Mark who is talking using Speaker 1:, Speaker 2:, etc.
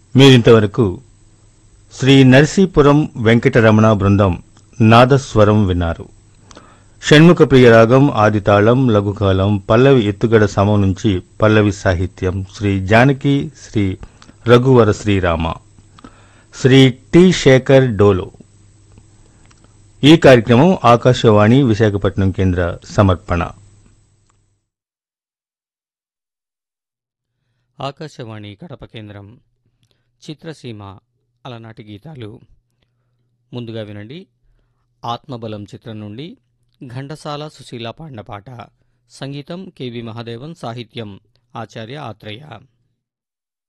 Speaker 1: మీరింతవరకు శ్రీ నరసీపురం వెంకటరమణ బృందం నాదస్వరం విన్నారు షణ్ముఖ ప్రియ రాగం ఆదితాళం లఘుకాలం పల్లవి ఎత్తుగడ సమం నుంచి పల్లవి సాహిత్యం శ్రీ జానకి శ్రీ రఘువర శ్రీరామ శ్రీ టి శేఖర్ డోలో ఈ కార్యక్రమం ఆకాశవాణి విశాఖపట్నం కేంద్ర సమర్పణ
Speaker 2: ఆకాశవాణి కడప కేంద్రం చిత్రసీమ అలనాటి గీతాలు ముందుగా వినండి ఆత్మబలం చిత్రం నుండి ఘంటసాల సుశీల పాడిన పాట సంగీతం కెవి మహాదేవన్ సాహిత్యం ఆచార్య ఆత్రేయ